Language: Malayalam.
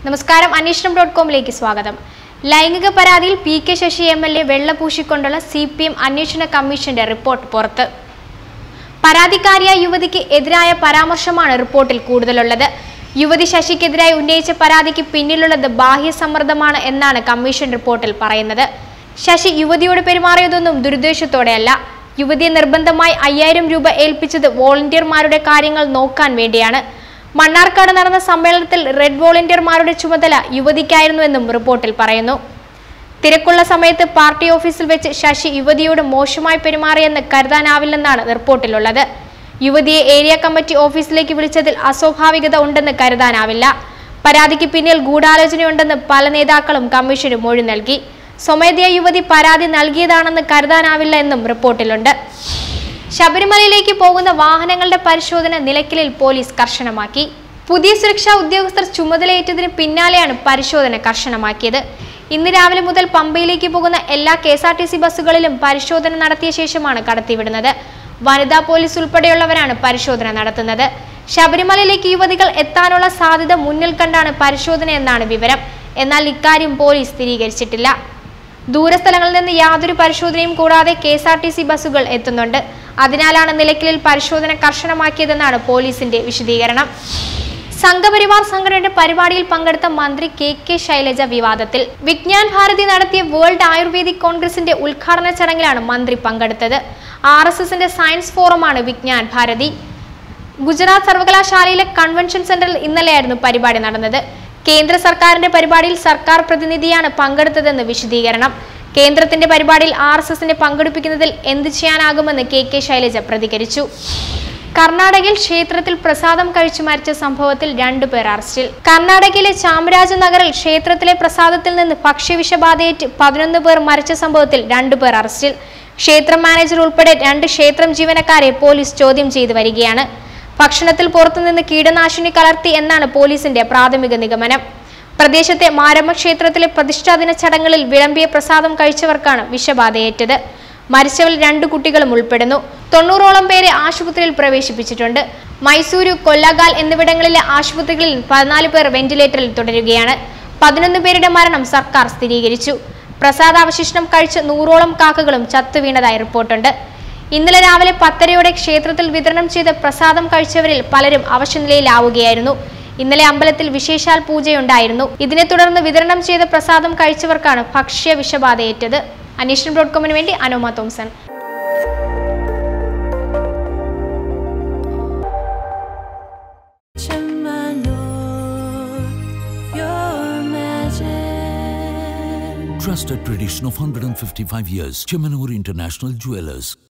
നമസ്കാരം അന്വേഷണം ഡോട്ട് കോമിലേക്ക് സ്വാഗതം ലൈംഗിക പരാതിയിൽ P K Sasi M L A വെള്ളപൂശിക്കൊണ്ടുള്ള സി പി എം അന്വേഷണ കമ്മീഷന്റെ റിപ്പോർട്ട് പുറത്ത് പരാതിക്കാരിയായ യുവതിക്ക് എതിരായ പരാമർശമാണ് റിപ്പോർട്ടിൽ കൂടുതലുള്ളത് യുവതി ശശിക്കെതിരായി ഉന്നയിച്ച പരാതിക്ക് പിന്നിലുള്ളത് ബാഹ്യ സമ്മർദ്ദമാണ് എന്നാണ് കമ്മീഷൻ റിപ്പോർട്ടിൽ പറയുന്നത് ശശി യുവതിയോട് പെരുമാറിയതൊന്നും ദുരുദ്ദേശത്തോടെയല്ല യുവതിയെ നിർബന്ധമായി അയ്യായിരം രൂപ ഏൽപ്പിച്ചത് വോളണ്ടിയർമാരുടെ കാര്യങ്ങൾ നോക്കാൻ വേണ്ടിയാണ് മണ്ണാർക്കാട് നടന്ന സമ്മേളനത്തിൽ റെഡ് വോളണ്ടിയർമാരുടെ ചുമതല യുവതിക്കായിരുന്നുവെന്നും റിപ്പോർട്ടിൽ പറയുന്നു തിരക്കുള്ള സമയത്ത് പാർട്ടി ഓഫീസിൽ വെച്ച് ശശി യുവതിയോട് മോശമായി പെരുമാറിയെന്ന് കരുതാനാവില്ലെന്നാണ് റിപ്പോർട്ടിലുള്ളത് യുവതിയെ ഏരിയ കമ്മിറ്റി ഓഫീസിലേക്ക് വിളിച്ചതിൽ അസ്വാഭാവികത ഉണ്ടെന്ന് കരുതാനാവില്ല പരാതിക്ക് പിന്നിൽ ഗൂഢാലോചനയുണ്ടെന്ന് പല നേതാക്കളും കമ്മീഷന് മൊഴി നൽകി സ്വമേധയാ യുവതി പരാതി നൽകിയതാണെന്ന് കരുതാനാവില്ല എന്നും റിപ്പോർട്ടിലുണ്ട് ശബരിമലയിലേക്ക് പോകുന്ന വാഹനങ്ങളുടെ പരിശോധന നിലയ്ക്കലിൽ പോലീസ് കർശനമാക്കി പുതിയ സുരക്ഷാ ഉദ്യോഗസ്ഥർ ചുമതലയേറ്റതിന് പിന്നാലെയാണ് പരിശോധന കർശനമാക്കിയത് ഇന്ന് രാവിലെ മുതൽ പമ്പയിലേക്ക് പോകുന്ന എല്ലാ K S R T C ബസ്സുകളിലും പരിശോധന നടത്തിയ ശേഷമാണ് കടത്തിവിടുന്നത് വനിതാ പോലീസ് ഉൾപ്പെടെയുള്ളവരാണ് പരിശോധന നടത്തുന്നത് ശബരിമലയിലേക്ക് യുവതികൾ എത്താനുള്ള സാധ്യത മുന്നിൽ കണ്ടാണ് പരിശോധന എന്നാണ് വിവരം എന്നാൽ ഇക്കാര്യം പോലീസ് സ്ഥിരീകരിച്ചിട്ടില്ല ദൂരസ്ഥലങ്ങളിൽ നിന്ന് യാതൊരു പരിശോധനയും കൂടാതെ K S R T C ബസ്സുകൾ എത്തുന്നുണ്ട് അതിനാലാണ് നിലയ്ക്കലിൽ പരിശോധന കർശനമാക്കിയതെന്നാണ് പോലീസിന്റെ വിശദീകരണം സംഘപരിവാർ സംഘടനയുടെ പരിപാടിയിൽ പങ്കെടുത്ത മന്ത്രി കെ കെ ശൈലജ വിവാദത്തിൽ വിജ്ഞാൻ ഭാരതി നടത്തിയ വേൾഡ് ആയുർവേദിക് കോൺഗ്രസിന്റെ ഉദ്ഘാടന ചടങ്ങിലാണ് മന്ത്രി പങ്കെടുത്തത് ആർ എസ് എസിന്റെ സയൻസ് ഫോറമാണ് വിജ്ഞാൻ ഭാരതി ഗുജറാത്ത് സർവകലാശാലയിലെ കൺവെൻഷൻ സെന്ററിൽ ഇന്നലെയായിരുന്നു പരിപാടി നടന്നത് കേന്ദ്ര സർക്കാരിന്റെ പരിപാടിയിൽ സർക്കാർ പ്രതിനിധിയാണ് പങ്കെടുത്തതെന്ന് വിശദീകരണം കേന്ദ്രത്തിന്റെ പരിപാടിയിൽ ആർ എസ് എസിനെ പങ്കെടുപ്പിക്കുന്നതിൽ എന്ത് ചെയ്യാനാകുമെന്ന് കെ കെ ശൈലജ പ്രതികരിച്ചു കർണാടകയിൽ ക്ഷേത്രത്തിൽ പ്രസാദം കഴിച്ചു മരിച്ച സംഭവത്തിൽ രണ്ടുപേർ അറസ്റ്റിൽ കർണാടകയിലെ ചാമരാജനഗറിൽ ക്ഷേത്രത്തിലെ പ്രസാദത്തിൽ നിന്ന് ഭക്ഷ്യവിഷബാധയേറ്റ് പതിനൊന്ന് പേർ മരിച്ച സംഭവത്തിൽ രണ്ടുപേർ അറസ്റ്റിൽ ക്ഷേത്രം മാനേജർ ഉൾപ്പെടെ രണ്ട് ക്ഷേത്രം ജീവനക്കാരെ പോലീസ് ചോദ്യം ചെയ്തു വരികയാണ് ഭക്ഷണത്തിൽ പുറത്തുനിന്ന് കീടനാശിനി കലർത്തി എന്നാണ് പോലീസിന്റെ പ്രാഥമിക നിഗമനം പ്രദേശത്തെ മാരമ്മ ക്ഷേത്രത്തിലെ പ്രതിഷ്ഠാദിന ചടങ്ങുകളിൽ വിളമ്പിയ പ്രസാദം കഴിച്ചവർക്കാണ് വിഷബാധയേറ്റത് മരിച്ചവരിൽ രണ്ടു കുട്ടികളും ഉൾപ്പെടുന്നു തൊണ്ണൂറോളം പേരെ ആശുപത്രിയിൽ പ്രവേശിപ്പിച്ചിട്ടുണ്ട് മൈസൂരു കൊല്ലഗാൽ എന്നിവിടങ്ങളിലെ ആശുപത്രികളിൽ പതിനാല് പേർ വെന്റിലേറ്ററിൽ തുടരുകയാണ് പതിനൊന്ന് പേരുടെ മരണം സർക്കാർ സ്ഥിരീകരിച്ചു പ്രസാദാവശിഷ്ടം കഴിച്ച് നൂറോളം കാക്കകളും ചത്തുവീണതായി റിപ്പോർട്ടുണ്ട് ഇന്നലെ രാവിലെ പത്തരയോടെ ക്ഷേത്രത്തിൽ വിതരണം ചെയ്ത പ്രസാദം കഴിച്ചവരിൽ പലരും അവശനിലയിലാവുകയായിരുന്നു ഇന്നലെ അമ്പലത്തിൽ വിശേഷാൽ പൂജയുണ്ടായിരുന്നു ഇതിനെ തുടർന്ന് വിതരണം ചെയ്ത പ്രസാദം കഴിച്ചവർക്കാണ് ഭക്ഷ്യ വിഷബാധയേറ്റത് അന്വേഷണം ഡോട്ട് കോമിന് വേണ്ടി Anoma Thomson Your magic. Trusted tradition of 155 years. Chemanur International Jewelers.